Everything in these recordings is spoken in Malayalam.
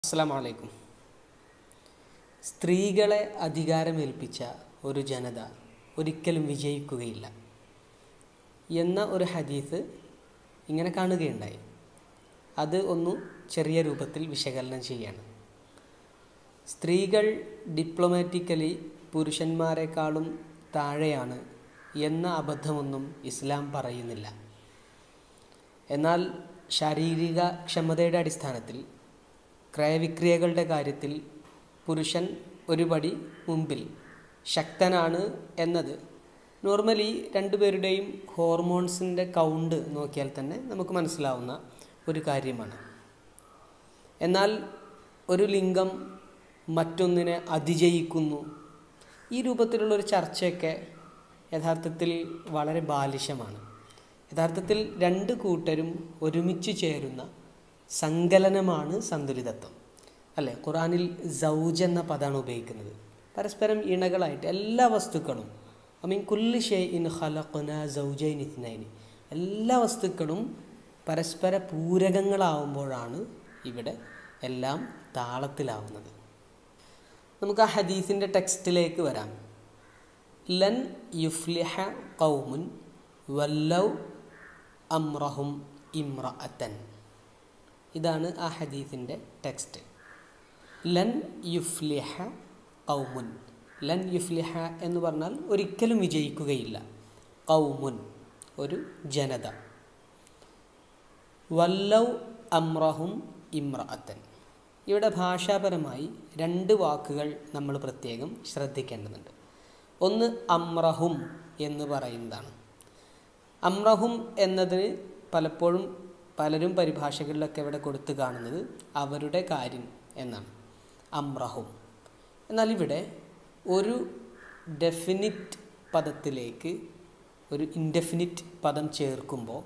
അസ്സാം വലൈക്കും സ്ത്രീകളെ അധികാരമേൽപ്പിച്ച ഒരു ജനത ഒരിക്കലും വിജയിക്കുകയില്ല എന്ന ഒരു ഹദീസ് ഇങ്ങനെ കാണുകയുണ്ടായി അത് ഒന്ന് ചെറിയ രൂപത്തിൽ വിശകലനം ചെയ്യാണ് സ്ത്രീകൾ ഡിപ്ലോമാറ്റിക്കലി പുരുഷന്മാരെക്കാളും താഴെയാണ് എന്ന അബദ്ധമൊന്നും ഇസ്ലാം പറയുന്നില്ല എന്നാൽ ശാരീരിക ക്ഷമതയുടെ അടിസ്ഥാനത്തിൽ ക്രയവിക്രിയകളുടെ കാര്യത്തിൽ പുരുഷൻ ഒരു പടി മുമ്പിൽ ശക്തനാണ് എന്നത് നോർമലി രണ്ടുപേരുടെയും ഹോർമോൺസിൻ്റെ കൗണ്ട് നോക്കിയാൽ തന്നെ നമുക്ക് മനസ്സിലാവുന്ന ഒരു കാര്യമാണ് എന്നാൽ ഒരു ലിംഗം മറ്റൊന്നിനെ അതിജയിക്കുന്നു ഈ രൂപത്തിലുള്ളൊരു ചർച്ചയൊക്കെ യഥാർത്ഥത്തിൽ വളരെ ബാലിശമാണ് യഥാർത്ഥത്തിൽ രണ്ട് കൂട്ടരും ഒരുമിച്ച് ചേരുന്ന സങ്കലനമാണ് സന്തുലിതത്വം അല്ലേ ഖുറാനിൽ സൗജ് എന്ന പദമാണ് ഉപയോഗിക്കുന്നത് പരസ്പരം ഇണകളായിട്ട് എല്ലാ വസ്തുക്കളും ഐ മീൻ കുല്ലി ഷേ ഇൻ ഹലഖുന സൗജൈൻ ഇത്നൈനി എല്ലാ വസ്തുക്കളും പരസ്പര പൂരകങ്ങളാവുമ്പോഴാണ് ഇവിടെ എല്ലാം താളത്തിലാവുന്നത് നമുക്ക് ആ ഹദീസിൻ്റെ ടെക്സ്റ്റിലേക്ക് വരാം ലൻ യുഫ്ലിഹ കൗമുൻ വല്ലൗ അമ്രഹും ഇമ്രഅത്തൻ ഇതാണ് ആ ഹദീസിൻ്റെ ടെക്സ്റ്റ് ലൻ യുഫ്ലിഹ കൗമുൻ ലൻ യുഫ്ലിഹ എന്ന് പറഞ്ഞാൽ ഒരിക്കലും വിജയിക്കുകയില്ല കൗമുൻ ഒരു ജനത വല്ലൗ അമ്രഹും ഇമ്രഅത്തൻ ഇവിടെ ഭാഷാപരമായി രണ്ട് വാക്കുകൾ നമ്മൾ പ്രത്യേകം ശ്രദ്ധിക്കേണ്ടതുണ്ട് ഒന്ന് അമ്രഹും എന്ന് പറയുന്നതാണ് അമ്രഹും എന്നതിന് പലപ്പോഴും പലരും പരിഭാഷകളിലൊക്കെ ഇവിടെ കൊടുത്തു കാണുന്നത് അവരുടെ കാര്യം എന്നാണ് അമ്രഹും എന്നാൽ ഇവിടെ ഒരു ഡെഫിനിറ്റ് പദത്തിലേക്ക് ഒരു ഇൻഡെഫിനിറ്റ് പദം ചേർക്കുമ്പോൾ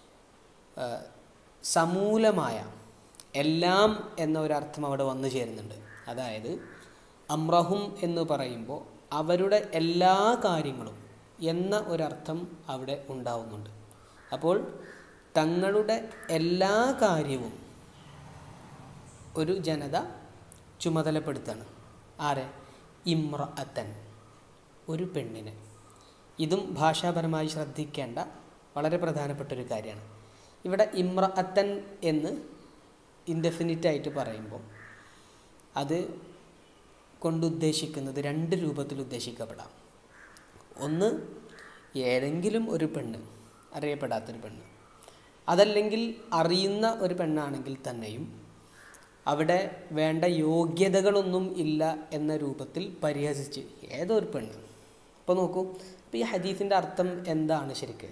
സമൂലമായ എല്ലാം എന്ന ഒരർത്ഥം അവിടെ വന്നു ചേരുന്നുണ്ട് അതായത് അമ്രഹും എന്ന് പറയുമ്പോൾ അവരുടെ എല്ലാ കാര്യങ്ങളും എന്ന ഒരർത്ഥം അവിടെ ഉണ്ടാവുന്നുണ്ട് അപ്പോൾ തങ്ങളുടെ എല്ലാ കാര്യവും ഒരു ജനത ചുമതലപ്പെടുത്താണ് ആരെ ഇമ്രഅത്തൻ ഒരു പെണ്ണിനെ ഇതും ഭാഷാപരമായി ശ്രദ്ധിക്കേണ്ട വളരെ പ്രധാനപ്പെട്ട ഒരു കാര്യമാണ് ഇവിടെ ഇമ്രഅത്തൻ എന്ന് ഇൻഡെഫിനിറ്റ് ആയിട്ട് പറയുമ്പോൾ അത് കൊണ്ടുദ്ദേശിക്കുന്നത് രണ്ട് രൂപത്തിൽ ഉദ്ദേശിക്കപ്പെടാം ഒന്ന് ഏതെങ്കിലും ഒരു പെണ്ണ് അറിയപ്പെടാത്തൊരു പെണ്ണ് അതല്ലെങ്കിൽ അറിയുന്ന ഒരു പെണ്ണാണെങ്കിൽ തന്നെയും അവിടെ വേണ്ട യോഗ്യതകളൊന്നും ഇല്ല എന്ന രൂപത്തിൽ പരിഹസിച്ച് ഏതോ ഒരു പെണ്ണ് ഇപ്പോൾ നോക്കൂ അപ്പോൾ ഈ ഹദീസിൻ്റെ അർത്ഥം എന്താണ് ശരിക്ക്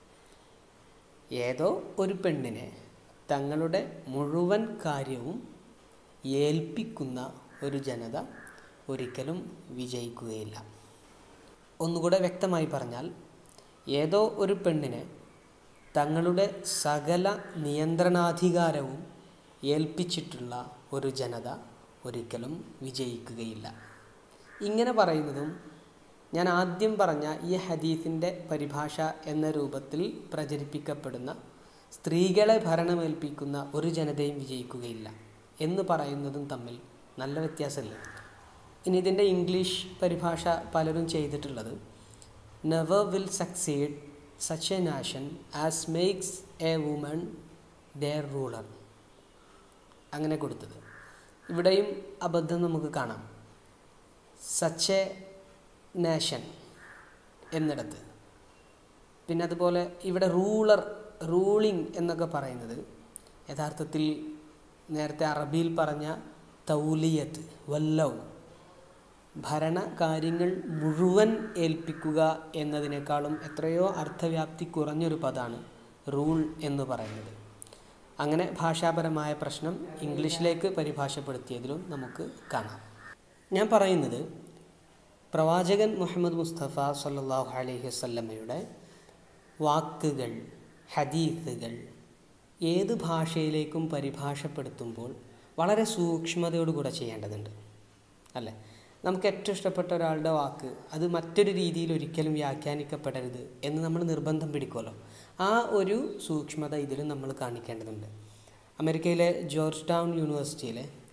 ഏതോ ഒരു പെണ്ണിനെ തങ്ങളുടെ മുഴുവൻ കാര്യവും ഏൽപ്പിക്കുന്ന ഒരു ജനത ഒരിക്കലും വിജയിക്കുകയില്ല ഒന്നുകൂടെ വ്യക്തമായി പറഞ്ഞാൽ ഏതോ ഒരു പെണ്ണിനെ തങ്ങളുടെ സകല നിയന്ത്രണാധികാരവും ഏൽപ്പിച്ചിട്ടുള്ള ഒരു ജനത ഒരിക്കലും വിജയിക്കുകയില്ല ഇങ്ങനെ പറയുന്നതും ഞാൻ ആദ്യം പറഞ്ഞ ഈ ഹദീസിൻ്റെ പരിഭാഷ എന്ന രൂപത്തിൽ പ്രചരിപ്പിക്കപ്പെടുന്ന സ്ത്രീകളെ ഭരണമേൽപ്പിക്കുന്ന ഒരു ജനതയും വിജയിക്കുകയില്ല എന്ന് പറയുന്നതും തമ്മിൽ നല്ല വ്യത്യാസമില്ല ഇനി ഇതിൻ്റെ ഇംഗ്ലീഷ് പരിഭാഷ പലരും ചെയ്തിട്ടുള്ളത് never will succeed such a nation as makes a woman their ruler അങ്ങനെ കൊടുത്തത് ഇവിടെയും അബദ്ധം നമുക്ക് കാണാം സച്ച് എ നേഷൻ എന്നിടത്ത് പിന്നെ അതുപോലെ ഇവിടെ റൂളർ റൂളിംഗ് എന്നൊക്കെ പറയുന്നത് യഥാർത്ഥത്തിൽ നേരത്തെ അറബിയിൽ പറഞ്ഞ തൗലിയത്ത് വല്ലവ് ഭരണ കാര്യങ്ങൾ മുഴുവൻ ഏൽപ്പിക്കുക എന്നതിനേക്കാളും എത്രയോ അർത്ഥവ്യാപ്തി കുറഞ്ഞൊരു പദമാണ് റൂൾ എന്ന് പറയുന്നത് അങ്ങനെ ഭാഷാപരമായ പ്രശ്നം ഇംഗ്ലീഷിലേക്ക് പരിഭാഷപ്പെടുത്തിയതിലും നമുക്ക് കാണാം ഞാൻ പറയുന്നത് പ്രവാചകൻ മുഹമ്മദ് മുസ്തഫ സല്ലാഹു അലൈഹി വല്ലമ്മയുടെ വാക്കുകൾ ഹദീസുകൾ ഏത് ഭാഷയിലേക്കും പരിഭാഷപ്പെടുത്തുമ്പോൾ വളരെ സൂക്ഷ്മതയോടുകൂടെ ചെയ്യേണ്ടതുണ്ട് അല്ലേ നമുക്ക് ഏറ്റവും ഇഷ്ടപ്പെട്ട ഒരാളുടെ വാക്ക് അത് മറ്റൊരു രീതിയിൽ ഒരിക്കലും വ്യാഖ്യാനിക്കപ്പെടരുത് എന്ന് നമ്മൾ നിർബന്ധം പിടിക്കുമല്ലോ ആ ഒരു സൂക്ഷ്മത ഇതിലും നമ്മൾ കാണിക്കേണ്ടതുണ്ട് അമേരിക്കയിലെ ജോർജ് ടൗൺ യൂണിവേഴ്സിറ്റിയിലെ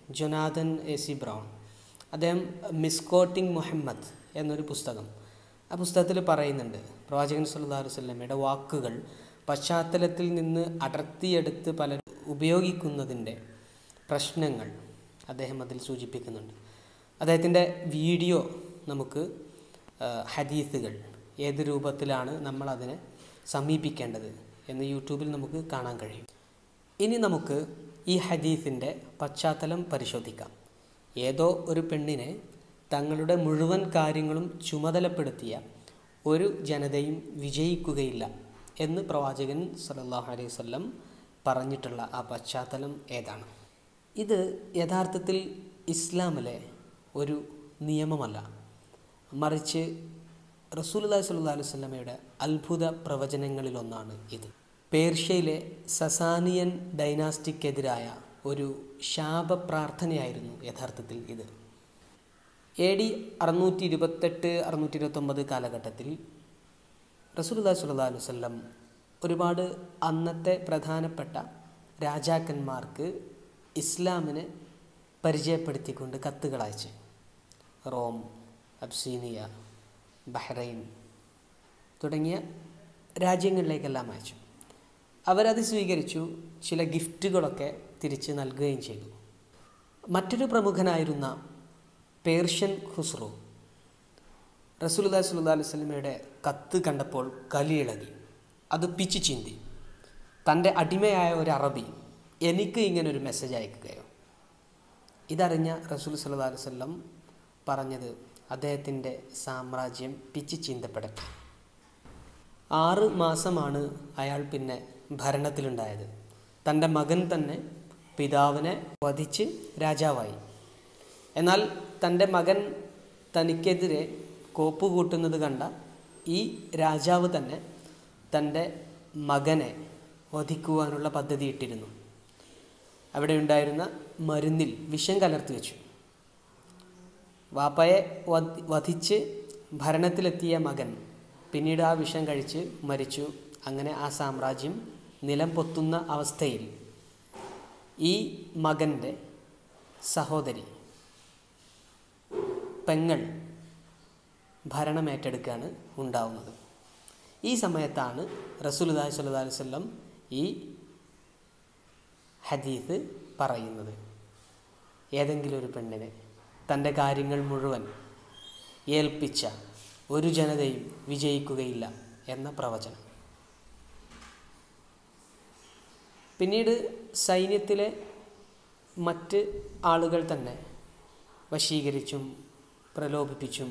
ജൊനാഥൻ എ സി ബ്രൗൺ അദ്ദേഹം മിസ്കോട്ടിംഗ് മുഹമ്മദ് എന്നൊരു പുസ്തകം ആ പുസ്തകത്തിൽ പറയുന്നുണ്ട് പ്രവാചകൻ സല്ലല്ലാഹു അലൈഹി വസല്ലമയുടെ വാക്കുകൾ പശ്ചാത്തലത്തിൽ നിന്ന് അടർത്തിയെടുത്ത് പലരും ഉപയോഗിക്കുന്നതിൻ്റെ പ്രശ്നങ്ങൾ അദ്ദേഹം അതിൽ സൂചിപ്പിക്കുന്നുണ്ട് അദ്ദേഹത്തിൻ്റെ വീഡിയോ നമുക്ക് ആ, ഹദീസുകൾ ഏത് രൂപത്തിലാണ് നമ്മൾ അതിനെ സമീപിക്കേണ്ടത് എന്ന് യൂട്യൂബിൽ നമുക്ക് കാണാൻ കഴിയും ഇനി നമുക്ക് ഈ ഹദീസിൻ്റെ പശ്ചാത്തലം പരിശോധിക്കാം ഏതോ ഒരു പെണ്ണിനെ തങ്ങളുടെ മുഴുവൻ കാര്യങ്ങളും ചുമതലപ്പെടുത്തിയ ഒരു ജനതയും വിജയിക്കുകയില്ല എന്ന് പ്രവാചകൻ സല്ലല്ലാഹു അലൈഹി വസല്ലം പറഞ്ഞിട്ടുള്ള ആ പശ്ചാത്തലം ഏതാണ് ഇത് യഥാർത്ഥത്തിൽ ഇസ്ലാമിലെ ഒരു നിയമമല്ല മറിച്ച് റസൂലുള്ളാഹി സ്വല്ലല്ലാഹു അലൈഹി വസല്ലമയുടെ അത്ഭുത പ്രവചനങ്ങളിലൊന്നാണ് ഇത് പേർഷ്യയിലെ സസാനിയൻ ഡൈനാസ്റ്റിക്കെതിരായ ഒരു ശാപപ്രാർത്ഥനയായിരുന്നു യഥാർത്ഥത്തിൽ ഇത് എ ഡി അറുന്നൂറ്റി ഇരുപത്തെട്ട് അറുന്നൂറ്റി ഇരുപത്തൊമ്പത് കാലഘട്ടത്തിൽ റസൂലുള്ളാഹി സ്വല്ലല്ലാഹു അലൈഹി വസല്ലം ഒരുപാട് അന്നത്തെ പ്രധാനപ്പെട്ട രാജാക്കന്മാർക്ക് ഇസ്ലാമിനെ പരിചയപ്പെടുത്തിക്കൊണ്ട് കത്തുകൾ അയച്ചു റോം അബ്സീനിയ ബഹ്റൈൻ തുടങ്ങിയ രാജ്യങ്ങളിലേക്കെല്ലാം അയച്ചു അവരത് സ്വീകരിച്ചു ചില ഗിഫ്റ്റുകളൊക്കെ തിരിച്ച് നൽകുകയും ചെയ്തു മറ്റൊരു പ്രമുഖനായിരുന്ന പേർഷ്യൻ ഖുസ്രു റസൂലുല്ലാഹി സ്വല്ലല്ലാഹു അലൈഹി വസല്ലമയുടെ കത്ത് കണ്ടപ്പോൾ കലിയിളകി അത് പിച്ചു ചിന്തി തൻ്റെ അടിമയായ ഒരു അറബി എനിക്ക് ഇങ്ങനെ ഒരു മെസ്സേജ് അയക്കുകയോ ഇതറിഞ്ഞ റസൂൽ സല്ലല്ലാഹു അലൈഹി വസല്ലം പറഞ്ഞത് അദ്ദേഹത്തിൻ്റെ സാമ്രാജ്യം പിച്ചു ചീന്തപ്പെടട്ടെ ആറ് മാസമാണ് അയാൾ പിന്നെ ഭരണത്തിലുണ്ടായത് തൻ്റെ മകൻ തന്നെ പിതാവിനെ വധിച്ച് രാജാവായി എന്നാൽ തൻ്റെ മകൻ തനിക്കെതിരെ കോപ്പ് കൂട്ടുന്നത് കണ്ട ഈ രാജാവ് തന്നെ തൻ്റെ മകനെ വധിക്കുവാനുള്ള പദ്ധതി ഇട്ടിരുന്നു അവിടെ ഉണ്ടായിരുന്ന മരുന്നിൽ വിഷം കലർത്തി വെച്ചു വാപ്പയെ വധ- വധിച്ച് ഭരണത്തിലെത്തിയ മകൻ പിന്നീട് ആ വിഷം കഴിച്ച് മരിച്ചു അങ്ങനെ ആ സാമ്രാജ്യം നിലം പൊത്തുന്ന അവസ്ഥയിൽ ഈ മകൻ്റെ സഹോദരി പെങ്ങൾ ഭരണമേറ്റെടുക്കുകയാണ് ഉണ്ടാവുന്നത് ഈ സമയത്താണ് റസൂലുദാഹി സ്വല്ലല്ലാഹു അലൈഹി വസല്ലം ഈ ഹദീസ് പറയുന്നത് ഏതെങ്കിലും ഒരു പെണ്ണിനെ തൻ്റെ കാര്യങ്ങൾ മുഴുവൻ ഏൽപ്പിച്ച ഒരു ജനതയും വിജയിക്കുകയില്ല എന്ന പ്രവചനം പിന്നീട് സൈന്യത്തിലെ മറ്റ് ആളുകൾ തന്നെ വശീകരിച്ചും പ്രലോഭിപ്പിച്ചും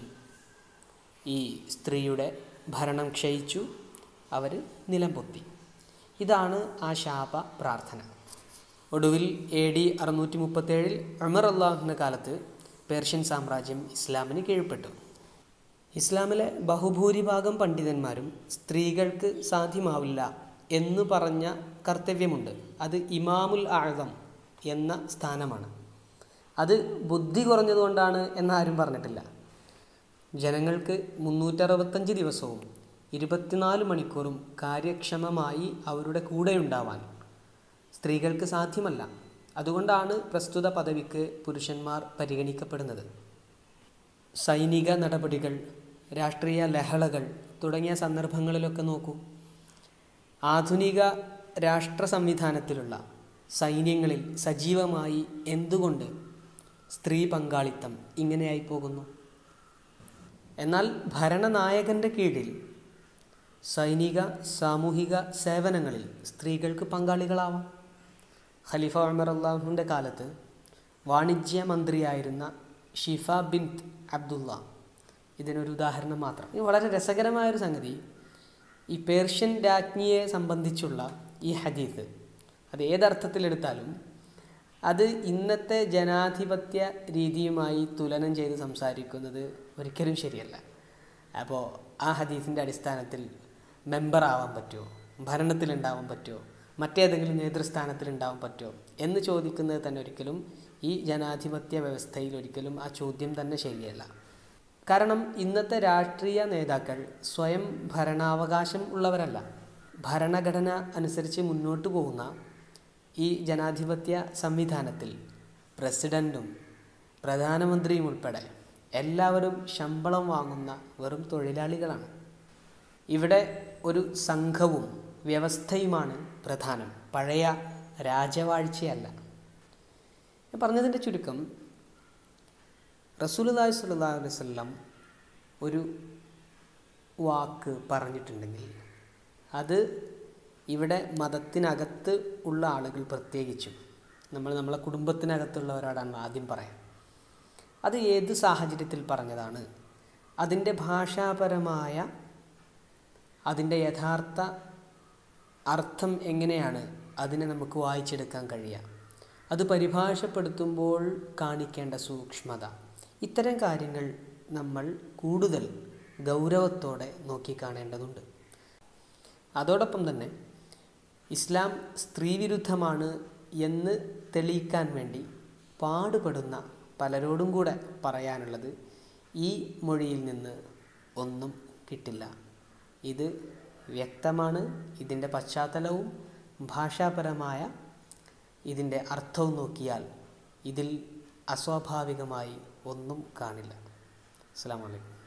ഈ സ്ത്രീയുടെ ഭരണം ക്ഷയിച്ചു അവർ നിലം പൊത്തി ഇതാണ് ആ ശാപ പ്രാർത്ഥന ഒടുവിൽ എ ഡി അറുന്നൂറ്റി മുപ്പത്തേഴിൽ അമർ അള്ളാഹുവിൻ്റെ കാലത്ത് പേർഷ്യൻ സാമ്രാജ്യം ഇസ്ലാമിന് കീഴ്പ്പെട്ടു ഇസ്ലാമിലെ ബഹുഭൂരിഭാഗം പണ്ഡിതന്മാരും സ്ത്രീകൾക്ക് സാധ്യമാവില്ല എന്ന് പറഞ്ഞ കർത്തവ്യമുണ്ട് അത് ഇമാമുൽ ആഴം എന്ന സ്ഥാനമാണ് അത് ബുദ്ധി കുറഞ്ഞതുകൊണ്ടാണ് എന്നാരും പറഞ്ഞിട്ടില്ല ജനങ്ങൾക്ക് മുന്നൂറ്ററുപത്തഞ്ച് ദിവസവും ഇരുപത്തിനാല് മണിക്കൂറും കാര്യക്ഷമമായി അവരുടെ കൂടെയുണ്ടാവാൻ സ്ത്രീകൾക്ക് സാധ്യമല്ല അതുകൊണ്ടാണ് പ്രസ്തുത പദവിക്ക് പുരുഷന്മാർ പരിഗണിക്കപ്പെടുന്നത് സൈനിക നടപടികൾ രാഷ്ട്രീയ ലഹളകൾ തുടങ്ങിയ സന്ദർഭങ്ങളിലൊക്കെ നോക്കൂ ആധുനിക രാഷ്ട്ര സംവിധാനത്തിലുള്ള സൈന്യങ്ങളിൽ സജീവമായി എന്തുകൊണ്ട് സ്ത്രീ പങ്കാളിത്തം ഇങ്ങനെയായി പോകുന്നു എന്നാൽ ഭരണനായകൻ്റെ കീഴിൽ സൈനിക സാമൂഹിക സേവനങ്ങളിൽ സ്ത്രീകൾക്ക് പങ്കാളികളാവാം ഖലീഫ ഉമർ അള്ളാഹുവിൻ്റെ കാലത്ത് വാണിജ്യ മന്ത്രിയായിരുന്ന ഷിഫ ബിൻ അബ്ദുള്ള ഇതിനൊരു ഉദാഹരണം മാത്രം ഇത് വളരെ രസകരമായൊരു സംഗതി ഈ പേർഷ്യൻ രാജ്ഞിയെ സംബന്ധിച്ചുള്ള ഈ ഹദീസ് അത് ഏതർത്ഥത്തിലെടുത്താലും അത് ഇന്നത്തെ ജനാധിപത്യ രീതിയുമായി തുലനം ചെയ്ത് സംസാരിക്കുന്നത് ഒരിക്കലും ശരിയല്ല അപ്പോൾ ആ ഹദീസിൻ്റെ അടിസ്ഥാനത്തിൽ മെമ്പർ ആവാൻ പറ്റുമോ ഭരണത്തിലുണ്ടാവാൻ പറ്റുമോ മറ്റേതെങ്കിലും നേതൃസ്ഥാനത്തിൽ ഉണ്ടാവാൻ പറ്റുമോ എന്ന് ചോദിക്കുന്നത് തന്നെ ഒരിക്കലും ഈ ജനാധിപത്യ വ്യവസ്ഥയിൽ ഒരിക്കലും ആ ചോദ്യം തന്നെ ശരിയല്ല കാരണം ഇന്നത്തെ രാഷ്ട്രീയ നേതാക്കൾ സ്വയം ഭരണാവകാശം ഉള്ളവരല്ല ഭരണഘടന അനുസരിച്ച് മുന്നോട്ട് പോകുന്ന ഈ ജനാധിപത്യ സംവിധാനത്തിൽ പ്രസിഡൻറ്റും പ്രധാനമന്ത്രിയും ഉൾപ്പെടെ എല്ലാവരും ശമ്പളം വാങ്ങുന്ന വെറും തൊഴിലാളികളാണ് ഇവിടെ ഒരു സംഘവും വ്യവസ്ഥയുമാണ് പ്രധാനം പഴയ രാജവാഴ്ചയല്ല ഞാൻ പറഞ്ഞതിൻ്റെ ചുരുക്കം റസൂലുല്ലാഹി സ്വല്ലല്ലാഹു അലൈഹി വസല്ലം ഒരു വാക്ക് പറഞ്ഞിട്ടുണ്ടെങ്കിൽ അത് ഇവിടെ മതത്തിനകത്ത് ഉള്ള ആളുകൾ പ്രത്യേകിച്ചും നമ്മൾ നമ്മളെ കുടുംബത്തിനകത്തുള്ളവരോടാണ് ആദ്യം പറയാം അത് ഏത് സാഹചര്യത്തിൽ പറഞ്ഞതാണ് അതിൻ്റെ ഭാഷാപരമായ അതിൻ്റെ യഥാർത്ഥ അർത്ഥം എങ്ങനെയാണ് അതിനെ നമുക്ക് വായിച്ചെടുക്കാൻ കഴിയുക അത് പരിഭാഷപ്പെടുത്തുമ്പോൾ കാണിക്കേണ്ട സൂക്ഷ്മത ഇത്തരം കാര്യങ്ങൾ നമ്മൾ കൂടുതൽ ഗൗരവത്തോടെ നോക്കിക്കാണേണ്ടതുണ്ട് അതോടൊപ്പം തന്നെ ഇസ്ലാം സ്ത്രീവിരുദ്ധമാണ് എന്ന് തെളിയിക്കാൻ വേണ്ടി പാടുപെടുന്ന പലരോടും കൂടെ പറയാനുള്ളത് ഈ മൊഴിയിൽ നിന്ന് ഒന്നും കിട്ടില്ല ഇത് വ്യക്തമാണ് ഇതിൻ്റെ പശ്ചാത്തലവും ഭാഷാപരമായ ഇതിൻ്റെ അർത്ഥവും നോക്കിയാൽ ഇതിൽ അസ്വാഭാവികമായി ഒന്നും കാണില്ല അസ്സാം വലൈക്കും